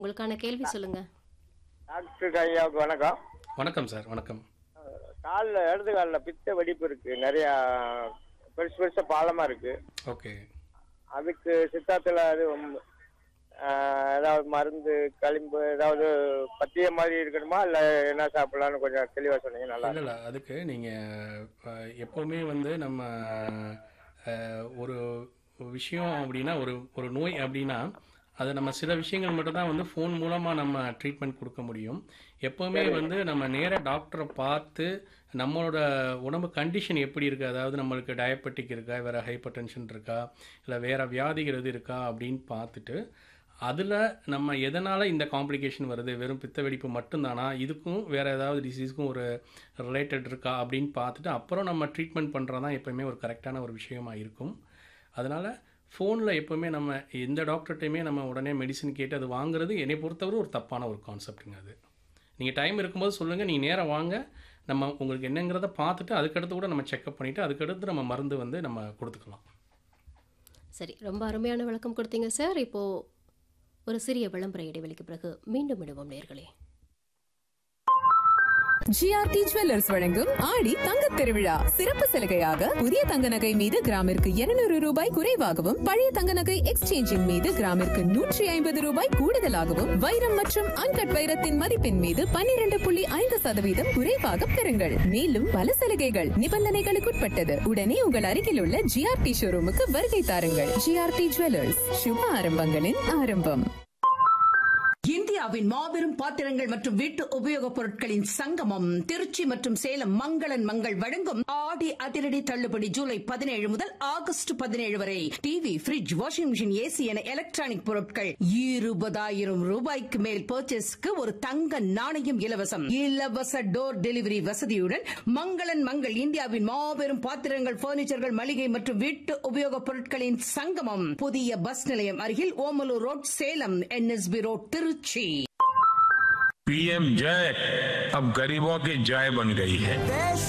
உங்களுக்கான கேள்வி சொல்லுங்க டாக்டர் ஐயாவுக்கு வணக்கம் வணக்கம் சார் வணக்கம் காலில் இடது காலில் பித்த வெடிப்பு இருக்கு நிறையா பெருசு பெருசா பாலமா இருக்கு ஓகே அதுக்கு சித்தாத்துல அது உம், ஆஹ், ஏதாவது மருந்து களிம்பு ஏதாவது பத்திய மாதிரி இருக்கணுமா இல்ல என்ன சாப்பிடலாம்னு கொஞ்சம் தெளிவா சொன்னீங்க நல்லா இல்லை இல்லை அதுக்கு நீங்கள் எப்போவுமே வந்து நம்ம அஹ், ஒரு விஷயம் அப்படின்னா ஒரு ஒரு நோய் அப்படின்னா அது நம்ம சில விஷயங்கள் மட்டும் தான் வந்து ஃபோன் மூலமாக நம்ம ட்ரீட்மெண்ட் கொடுக்க முடியும் எப்போவுமே வந்து நம்ம நேராக டாக்டரை பார்த்து நம்மளோட உடம்பு கண்டிஷன் எப்படி இருக்குது அதாவது நம்மளுக்கு டயபெட்டிக் இருக்கா வேறு ஹைப்பர் டென்ஷன் இருக்கா இல்லை வேறு வியாதிகள் எது இருக்கா அப்படின்னு பார்த்துட்டு அதில் நம்ம எதனால் இந்த காம்ப்ளிகேஷன் வருது வெறும் பித்த வெடிப்பு மட்டும்தானா இதுக்கும் வேறு ஏதாவது டிசீஸ்க்கும் ஒரு ரிலேட்டட் இருக்கா அப்படின்னு பார்த்துட்டு அப்புறம் நம்ம ட்ரீட்மெண்ட் பண்ணுறது தான் எப்போவுமே ஒரு கரெக்டான ஒரு விஷயமா இருக்கும் அதனால் ஃபோனில் எப்போவுமே நம்ம எந்த டாக்டர்கிட்டையுமே நம்ம உடனே மெடிசன் கேட்டு அது வாங்குறது என்னை பொறுத்தவரை ஒரு தப்பான ஒரு கான்செப்ட்டுங்க அது நீங்கள் டைம் இருக்கும்போது சொல்லுங்கள் நீங்கள் நேராக வாங்க நம்ம உங்களுக்கு என்னங்கிறத பார்த்துட்டு அதுக்கடுத்து கூட நம்ம செக்அப் பண்ணிவிட்டு அதுக்கடுத்து நம்ம மருந்து வந்து நம்ம கொடுத்துக்கலாம் சரி ரொம்ப அருமையான விளக்கம் கொடுத்தீங்க சார் இப்போ ஒரு சிறிய விளம்பர இடைவெளிக்கு பிறகு மீண்டும் இடுவோம் நேர்களே ஜிஆர்டி ஜுவல்லர்ஸ் வழங்கும் ஆடி தங்க திருவிழா சிறப்பு சலுகையாக புதிய தங்க நகை மீது கிராமிற்கு 200 ரூபாய் குறைவாகவும் பழைய தங்க நகை எக்ஸ்சேஞ்சின் மீது கிராமிற்கு நூற்றி ஐம்பது ரூபாய் கூடுதலாகவும் வைரம் மற்றும் அன்கட் வைரத்தின் மதிப்பின் மீது 12.5% புள்ளி ஐந்து சதவீதம் குறைவாக பெறுங்கள் மேலும் பல சலுகைகள் நிபந்தனைகளுக்குட்பட்டது உடனே உங்கள் அருகில் உள்ள ஜிஆர்டி ஷோரூமுக்கு வருகை தாருங்கள் ஜிஆர்டி ஜுவல்லர்ஸ் சுப ஆரம்பங்களின் ஆரம்பம் இந்தியாவின் மாபெரும் பாத்திரங்கள் மற்றும் வீட்டு உபயோகப் பொருட்களின் சங்கமம் திருச்சி மற்றும் சேலம் மங்களன் மங்கள் வழங்கும் ஆடி அதிரடி தள்ளுபடி ஜூலை பதினேழு முதல் ஆகஸ்ட் பதினேழு வரை TV fridge washing machine AC என எலக்ட்ரானிக் பொருட்கள் இருபதாயிரம் ரூபாய்க்கு மேல் பர்ச்சேஸ்க்கு ஒரு தங்க நாணயம் இலவசம் இலவச டோர் டெலிவரி வசதியுடன் மங்களன் மங்கள் இந்தியாவின் மாபெரும் பாத்திரங்கள் பர்னிச்சர்கள் மளிகை மற்றும் வீட்டு உபயோகப் பொருட்களின் சங்கமம் புதிய பஸ் நிலையம் அருகில் Omalur road Salem NSP road Trichy PM जय अब गरीबों की जय बन गई है देश